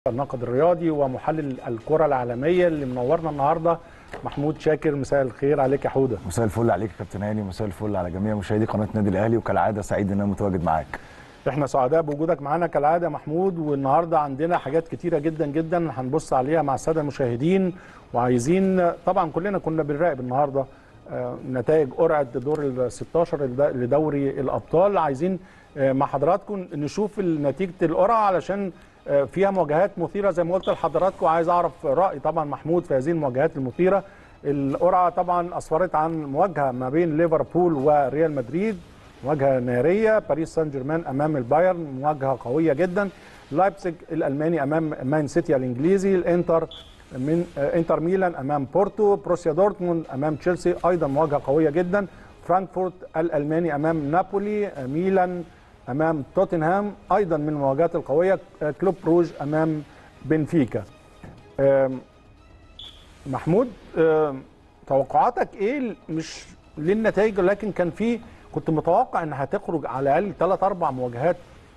الناقد الرياضي ومحلل الكرة العالمية اللي منورنا النهارده محمود شاكر مساء الخير عليك يا حوده مساء الفل عليك يا كابتن هاني مساء الفل على جميع مشاهدي قناه النادي الاهلي وكالعاده سعيد ان انا متواجد معاك احنا سعداء بوجودك معانا كالعاده يا محمود والنهارده عندنا حاجات كتيره جدا جدا هنبص عليها مع الساده المشاهدين وعايزين طبعا كلنا كنا بنراقب النهارده آه، نتائج قرعه دور ال 16 لد- لدوري الابطال عايزين آه، مع حضراتكم نشوف نتيجه القرعه علشان آه، فيها مواجهات مثيره زي ما قلت لحضراتكم عايز اعرف راي طبعا محمود في هذه المواجهات المثيره القرعه طبعا اسفرت عن مواجهه ما بين ليفربول وريال مدريد مواجهه ناريه باريس سان جيرمان امام البايرن مواجهه قويه جدا لايبزيج الالماني امام مان سيتي الانجليزي الانتر من آه، انتر ميلان امام بورتو بروسيا دورتموند امام تشيلسي ايضا مواجهه قويه جدا فرانكفورت الالماني امام نابولي آه، ميلان امام توتنهام ايضا من المواجهات القويه آه، كلوب بروج امام بنفيكا آم، محمود آم، توقعاتك ايه مش للنتائج لكن كان في كنت متوقع ان هتخرج على الاقل ثلاث اربع مواجهات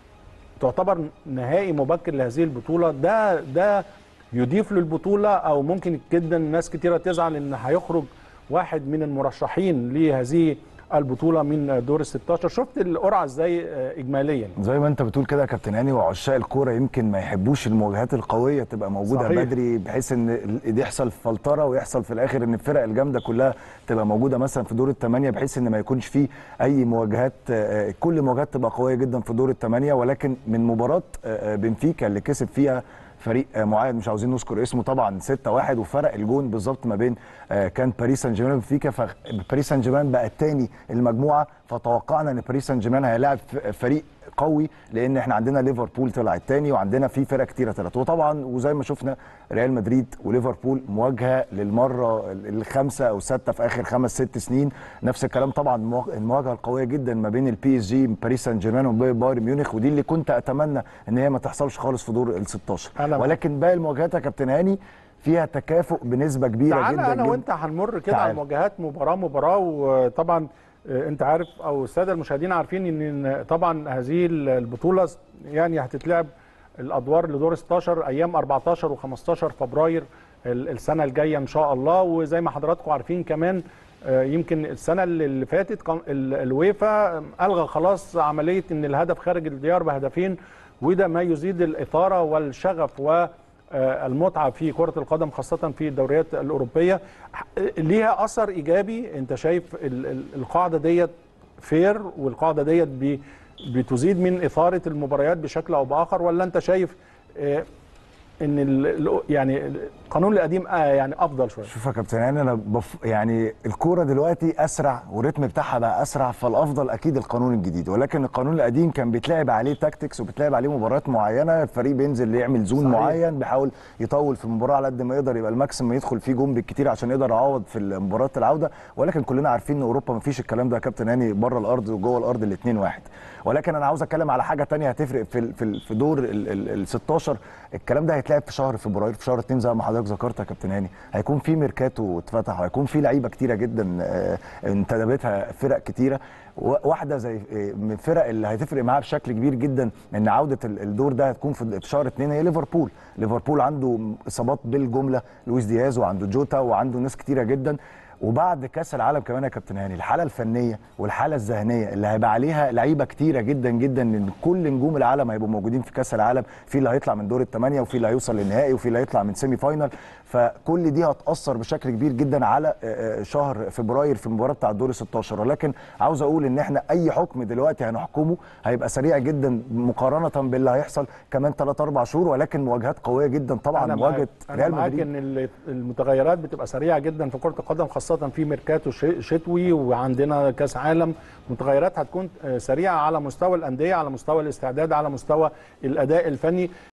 تعتبر نهائي مبكر لهذه البطوله ده ده يضيف للبطوله او ممكن جدا ناس كتيره تزعل ان هيخرج واحد من المرشحين لهذه البطوله من دور ال 16 شفت القرعه ازاي آه، اجماليا زي ما انت بتقول كده يا كابتن هاني وعشاق الكوره يمكن ما يحبوش المواجهات القويه تبقى موجوده صحيح. صحيح. بدري بحيث ان ال- يحصل فلتره ويحصل في الاخر ان الفرق الجامده كلها تبقى موجوده مثلا في دور الثمانيه بحيث ان ما يكونش فيه اي مواجهات آه، آه، كل مواجهات تبقى قويه جدا في دور الثمانيه ولكن من مباراه آه، آه، بنفيكا اللي كسب فيها فريق آه، معين مش عاوزين نذكر اسمه طبعا 6 1 وفرق الجون بالظبط ما بين آه، كان باريس سان جيرمان وبنفيكا فباريس سان جيرمان بقى الثاني المجموعه فتوقعنا ان باريس سان جيرمان هيلاعب ف- فريق قوي لان احنا عندنا ليفربول طلع الثاني وعندنا في فرق كتيره طلعت وطبعا وزي ما شفنا ريال مدريد وليفربول مواجهه للمره الخامسه او السادسه في اخر خمس ست سنين نفس الكلام طبعا المواج- المواجهه القويه جدا ما بين البي اس جي باريس سان جيرمان وبايرن ميونخ ودي اللي كنت اتمنى ان هي ما تحصلش خالص في دور ال 16 أنا- ولكن باقي المواجهات يا كابتن هاني فيها تكافؤ بنسبه كبيره تعالى جدا انا جدا. وانت هنمر كده على تعال. المواجهات مباراه مباراه وطبعا آه، انت عارف او الساده المشاهدين عارفين ان إن طبعا هذه البطوله يعني هتتلعب الادوار لدور 16 ايام 14 و15 فبراير ال- السنه الجايه ان شاء الله وزي ما حضراتكم عارفين كمان آه، يمكن السنه اللي اللي فاتت كان ال- الويفا الغى خلاص عمليه ان الهدف خارج الديار بهدفين وده ما يزيد الاثاره والشغف و آه، المتعه في كره القدم خاصه في الدوريات الاوروبيه ح- ليها اثر ايجابي انت شايف ال- ال- القاعده ديت فير والقاعده ديت بي- بتزيد من اثاره المباريات بشكل او باخر ولا انت شايف آه، ان ال- ال- يعني القانون القديم آه، يعني افضل شويه شوف يا كابتن هاني انا بف... يعني الكوره دلوقتي اسرع والريتم بتاعها بقى اسرع فالافضل اكيد القانون الجديد ولكن القانون القديم كان بيتلعب عليه تاكتكس وبيتلعب عليه مباريات معينه الفريق بينزل يعمل زون صحيح. معين بيحاول يطول في المباراه على قد ما يقدر يبقى الماكسيم يدخل فيه جون بالكتير عشان يقدر يعوض في مباراه العوده ولكن كلنا عارفين ان اوروبا ما فيش الكلام ده يا كابتن هاني بره الارض وجوه الارض الاثنين واحد ولكن انا عاوز اتكلم على حاجه تانية هتفرق في ال- في ال- في دور ال 16 الكلام ده هيتلعب في شهر فبراير في شهر 2 زي ما حضرتك ذكرت يا كابتن هاني هيكون في ميركاتو اتفتح وهيكون في لعيبه كتيره جدا آه، انتدبتها فرق كتيره و- واحده زي آه، من الفرق اللي هتفرق معاها بشكل كبير جدا ان عوده ال- الدور ده هتكون في في شهر 2 هي ليفربول ليفربول عنده اصابات بالجمله لويس دياز وعنده جوتا وعنده ناس كتيره جدا وبعد كاس العالم كمان يا كابتن هاني الحاله الفنيه والحاله الذهنيه اللي هيبقى عليها لعيبه كتيره جدا جدا ان كل نجوم العالم هيبقوا موجودين في كاس العالم في اللي هيطلع من دور الثمانيه وفي اللي هيوصل للنهائي وفي اللي هيطلع من سيمي فاينال فكل دي هتاثر بشكل كبير جدا على آه، آه، شهر فبراير في المباراه بتاع الدور 16 ولكن عاوز اقول ان احنا اي حكم دلوقتي هنحكمه هيبقى سريع جدا مقارنه باللي هيحصل كمان 3 4 شهور ولكن مواجهات قويه جدا طبعا انا مواجهه معاك انا ريال معاك مدريد ان ال- المتغيرات بتبقى سريعه جدا في كره القدم خاصه في ميركاتو ش- شتوي وعندنا كاس عالم متغيرات هتكون آه، سريعه على مستوى الانديه على مستوى الاستعداد على مستوى الاداء الفني